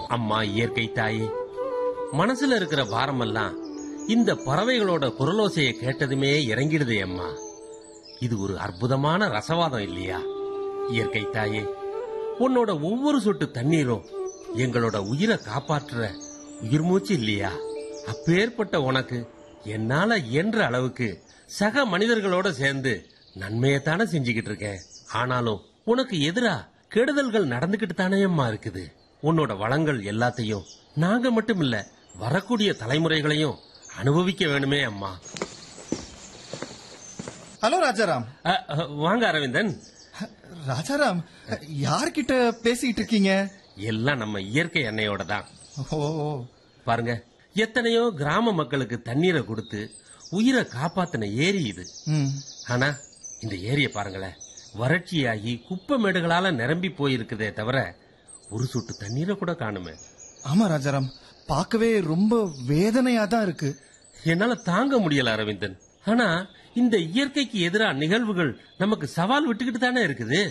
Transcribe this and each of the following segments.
அம்மா இயற்கை தாயே மனசுல இருக்கிற பாரமெல்லாம் இந்த பறவைகளோட குரலோசையை கேட்டதுமே இறங்கிடுதே அம்மா இது ஒரு அற்புதமான ரசவாதம் இல்லையா இயற்கை தாயே உன்னோட ஒவ்வொரு சொட்டு தண்ணீரும் எங்களோட உயிரை காப்பாற்றுற உயிர் மூச்சு இல்லையா அப்பேற்பட்ட உனக்கு என்னால இயன்ற அளவுக்கு சக மனிதர்களோட சேர்ந்து நன்மையத்தானே செஞ்சுக்கிட்டு இருக்கேன் ஆனாலும் உனக்கு எதிரா கெடுதல்கள் நடந்துகிட்டு தானே அம்மா இருக்குது உன்னோட வளங்கள் எல்லாத்தையும் நாங்க மட்டும் இல்ல வரக்கூடிய தலைமுறைகளையும் அனுபவிக்க வேணுமே அம்மா ஹலோ ராஜாராம் அ, அ, வாங்க அரவிந்தன் ராஜாராம் யார்கிட்ட பேசிட்டு இருக்கீங்க எல்லாம் நம்ம இயற்கை எண்ணெயோட தான் ஓ பாருங்க எத்தனையோ கிராம மக்களுக்கு தண்ணீரை கொடுத்து உயிரை காப்பாத்தின ஏரி இது ம் ஆனா இந்த ஏரியை பாருங்களேன் வறட்சியாகி குப்பை மேடுகளால நிரம்பி போயிருக்குதே தவிர ஒரு சொட்டு தண்ணீரை கூட காணுமே ஆமா ராஜாராம் பார்க்கவே ரொம்ப வேதனையா தான் இருக்கு என்னால தாங்க முடியல அரவிந்தன் ஆனா இந்த இயற்கைக்கு எதிராக நிகழ்வுகள் நமக்கு சவால் விட்டுக்கிட்டு தானே இருக்குது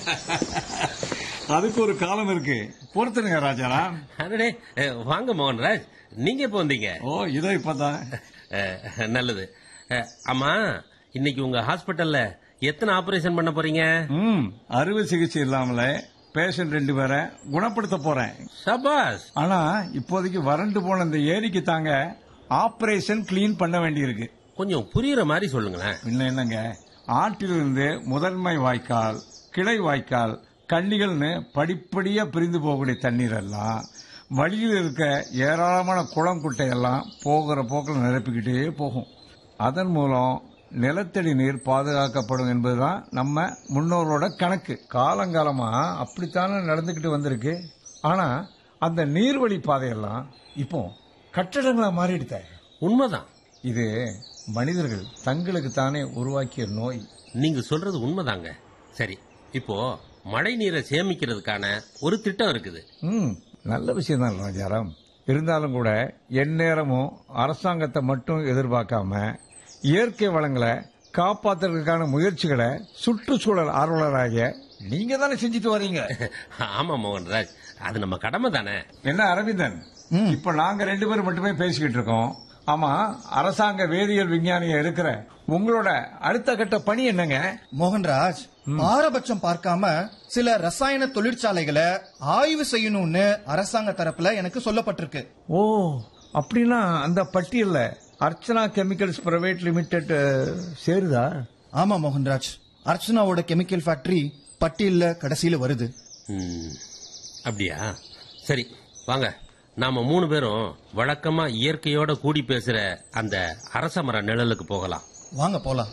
அதுக்கு ஒரு காலம் இருக்கு பொறுத்துருங்க ராஜாராம் அடடே அஹ், வாங்க மோகன்ராஜ் நீங்க எப்போ வந்தீங்க ஓ இதோ இப்பதான் அஹ், நல்லது அஹ், அம்மா இன்னைக்கு உங்க ஹாஸ்பிட்டல்ல எத்தனை ஆபரேஷன் பண்ண போறீங்க ம் அறுவை சிகிச்சை இல்லாமல பேஷண்ட் ரெண்டு பேரை குணப்படுத்த போறேன் சபாஸ் ஆனா இப்போதைக்கு வறண்டு போன இந்த ஏரிக்கு தாங்க ஆபரேஷன் கிளீன் பண்ண வேண்டியிருக்கு கொஞ்சம் புரியுற மாதிரி சொல்லுங்களேன் பின்ன என்னங்க ஆற்றிலிருந்து முதன்மை வாய்க்கால் கிளை வாய்க்கால் கன்னிகள்னு படிப்படியா பிரிந்து போகக்கூடிய தண்ணீர் எல்லாம் வழியில் இருக்க ஏராளமான குளம் குட்டையெல்லாம் போகிற போக்கில் நிரப்பிக்கிட்டே போகும் அதன் மூலம் நிலத்தடி நீர் பாதுகாக்கப்படும் என்பதுதான் நம்ம முன்னோரோட கணக்கு காலங்காலமா அப்படித்தானே நடந்துகிட்டு வந்திருக்கு ஆனா அந்த நீர்வழி பாதையெல்லாம் இப்போ கட்டடங்களா மாறிடுத உண்மைதான் இது மனிதர்கள் தங்களுக்கு தானே உருவாக்கிய நோய் நீங்க சொல்றது உண்மைதாங்க சரி இப்போ மழை நீரை சேமிக்கிறதுக்கான ஒரு திட்டம் இருக்குது ம் நல்ல விஷயம் தான் ராஜாராம் இருந்தாலும் கூட எந்நேரமும் அரசாங்கத்தை மட்டும் எதிர்பார்க்காம இயற்கை வளங்களை காப்பாத்துறதுக்கான முயற்சிகளை சுற்றுச்சூழல் ஆர்வலராகிய நீங்க தானே செஞ்சுட்டு வரீங்க ஆமா மோகன்ராஜ் அது நம்ம கடமை தானே என்ன அரவிந்தன் இப்ப நாங்க ரெண்டு பேரும் மட்டுமே பேசிக்கிட்டு இருக்கோம் ஆமா அரசாங்க வேதியியல் விஞ்ஞானியா இருக்கிற உங்களோட அடுத்த கட்ட பணி என்னங்க மோகன்ராஜ் பாரபட்சம் பார்க்காம சில ரசாயன தொழிற்சாலைகளை ஆய்வு செய்யணும்னு அரசாங்க தரப்புல எனக்கு சொல்லப்பட்டிருக்கு ஓ அப்படின்னா அந்த பட்டியல்ல அர்ச்சனா கெமிக்கல்ஸ் பிரைவேட் லிமிடெட் சேருதா ஆமா மோகன்ராஜ் அர்ச்சனாவோட கெமிக்கல் ஃபேக்டரி பட்டியல்ல கடைசியில வருது ம், அப்படியா சரி வாங்க நாம மூணு பேரும் வழக்கமா இயற்கையோட கூடி பேசுற அந்த அரச மர நிழலுக்கு போகலாம் வாங்க போலாம்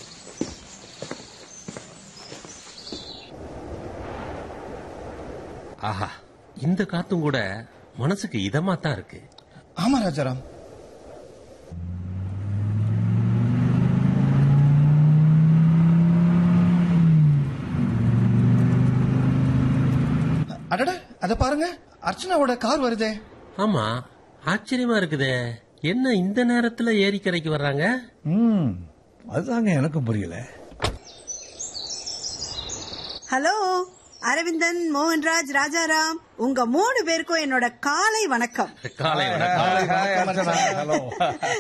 ஆஹா இந்த காத்தும் கூட மனசுக்கு இதமா தான் இருக்கு ஆமா ராஜாராம் அடட அத பாருங்க அர்ச்சனாவோட கார் வருதே ஆமா ஆச்சரியமா இருக்குதே என்ன இந்த நேரத்துல ஏரிக்கரைக்கு வர்றாங்க ம் அதுதாங்க எனக்கும் புரியல ஹலோ அரவிந்தன் மோகன்ராஜ் ராஜாராம் உங்க மூணு பேருக்கும் என்னோட காலை வணக்கம் காலை வணக்கம் ஹலோ